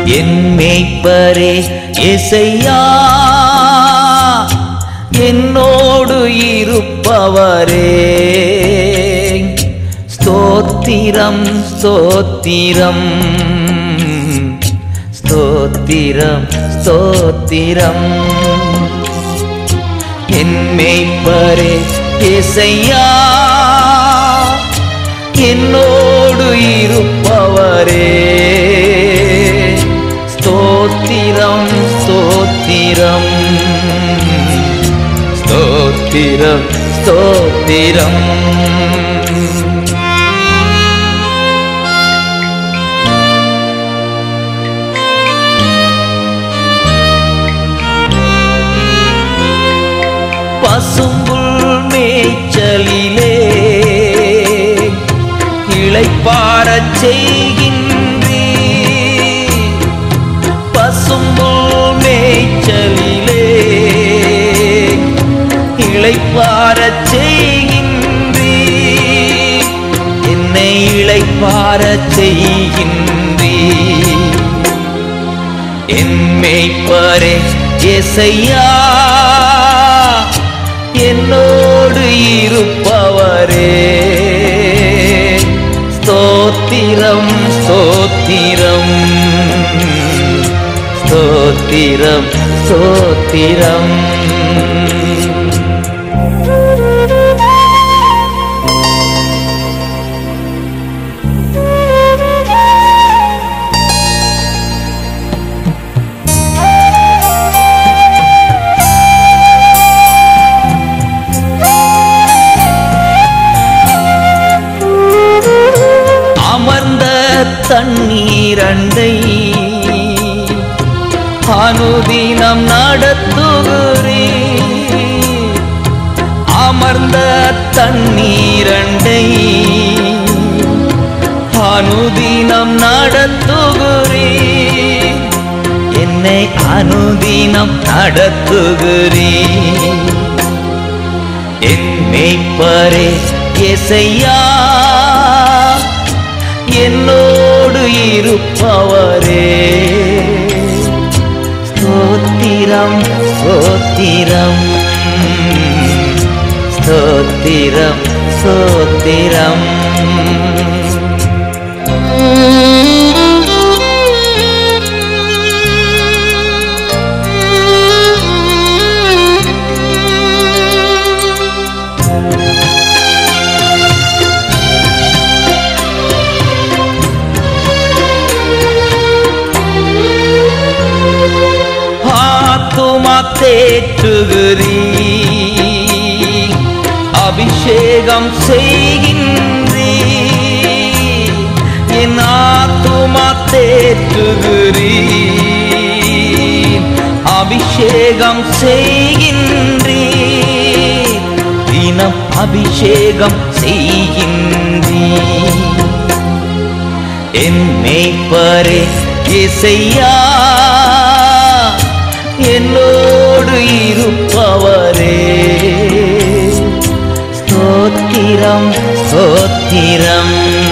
என் மேய்ப்பரே எசையா என்னோடு இருப்பவரே ஸ்தோத்திரம் ஸ்தோத்திரம் ஸ்தோத்திரம் ஸ்தோத்திரம் என் மேய்ப்பரே இசையா என்னோடு இருப்பவரே ஸ்தோத்திரம் ஸ்தோத்திரம் ஸ்தோத்திரம் ஸ்தோத்திரம் பசும்புல் மேய்ச்சலிலே இளைப்பாரச் செய்கின்றீ பசும்புல் மேய்ச்சலிலே இளைப்பாரச் செய்கின்றீ என்னை இளைப்பாரச் செய்கின்றீ என் மேய்ப்பரே எசையா என்னோடு இருப்பவரே ஸ்தோத்திரம் ஸ்தோத்திரம் ஸ்தோத்திரம் ஸ்தோத்திரம் அமர்ந்த தண்ணீரண்டை அனுதினம் நடத்துகிறீ அமர்ந்த தண்ணீரண்டை அனுதினம் நடத்துகிறீ என்னை அனுதினம் நடத்துகிறீ என் மேய்ப்பரே எசையா என்னோடு இருப்பவரே ஸ்தோத்திரம் ஸ்தோத்திரம் ஸ்தோத்திரம் ஸ்தோத்திரம் ஆத்துமா தேற்றுகிறீ அபிஷேகம் செய்கின்றீ என் ஆத்துமா தேற்றுகிறீ அபிஷேகம் செய்கின்றீ தினம் அபிஷேகம் செய்கின்றீ என் மேய்ப்பரே இசையா என்னோடு இருப்பவரே ஸ்தோத்திரம் ஸ்தோத்திரம்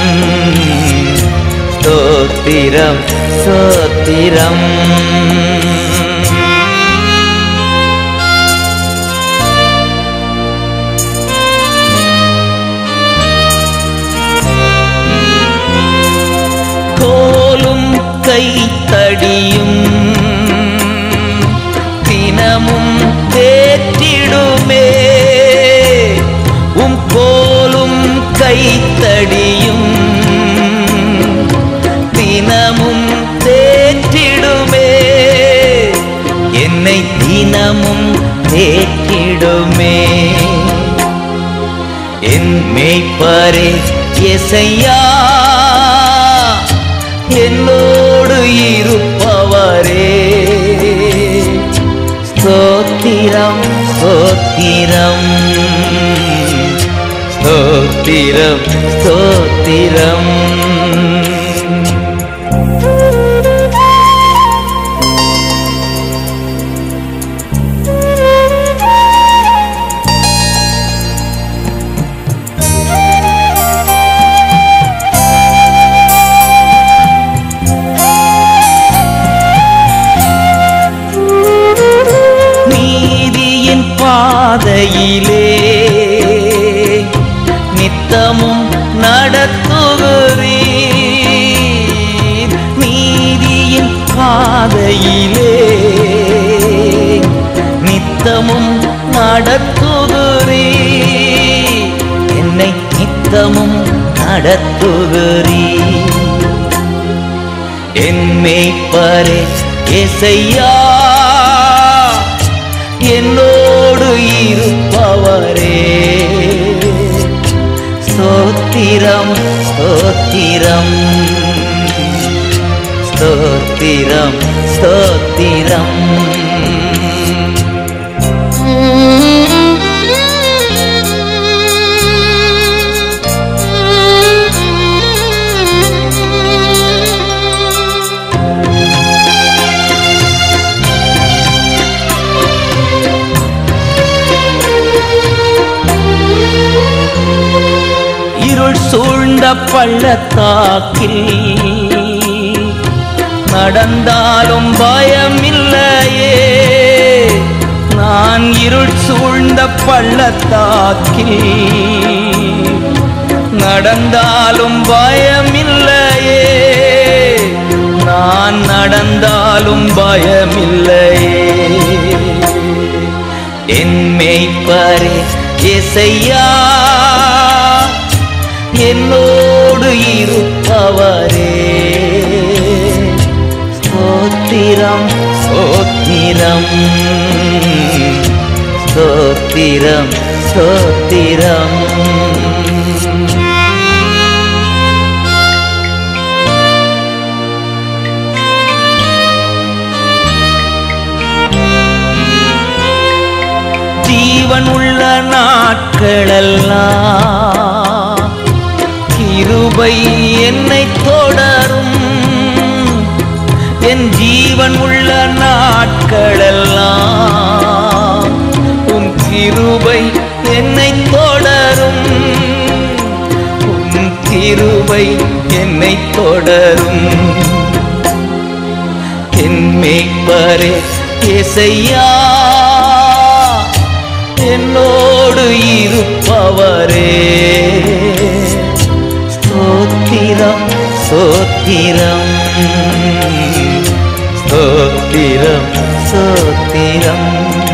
ஸ்தோத்திரம் ஸ்தோத்திரம் கோலும் கைத்தடியும் தினமும் தேற்றிடுமே உம் கோலும் கைத்தடியும் தினமும் தேற்றிடுமே என்னை தினமும் தேற்றிடுமே என் மேய்ப்பரே எசையா என்னோடு இருப்பவரே ஸ்தோத்திரம் ஸ்தோத்திரம் ஸ்தோத்திரம் ஸ்தோத்திரம் நித்தமும் நடத்துகிறீ என்னை நித்தமும் நடத்துகிறீ என் மேய்ப்பரே எசையா என்னோடு இருப்பவரே ஸ்தோத்திரம் ஸ்தோத்திரம் ஸ்தோத்திரம் ஸ்தோத்திரம் இருள் சூழ்ந்த பள்ளத்தாக்கில் நடந்தாலும் பயமில்லையே நான் இருள் சூழ்ந்த பள்ளத்தாக்கில் நடந்தாலும் பயமில்லையே நான் நடந்தாலும் பயமில்லையே என் மேய்ப்பரே இசையா என்னோடு இருப்பவரே ஸ்தோத்திரம் ஸ்தோத்திரம் ஸ்தோத்திரம் ஸ்தோத்திரம் ஜீவன் உள்ள நாட்களெல்லாம் கிருபை என்னை தொடரும் என் ஜீவன் உள்ள நாட்களெல்லாம் உன் கிருபை என்னை தொடரும் உன் கிருபை என்னை தொடரும் என் மேய்ப்பரே இசையா என்னோடு இருப்பவரே ஸ்தோத்திரம் ஸ்தோத்திரம் ஸ்தோத்திரம் ஸ்தோத்திரம்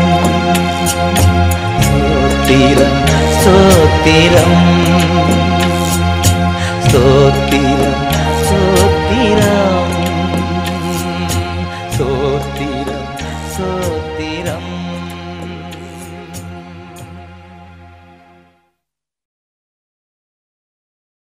ஸ்தோத்திரம் ஸ்தோத்திரம் ஸ்தோத்திரம் ஸ்தோத்திரம் ஸ்தோத்திரம் ஸ்தோத்திரம்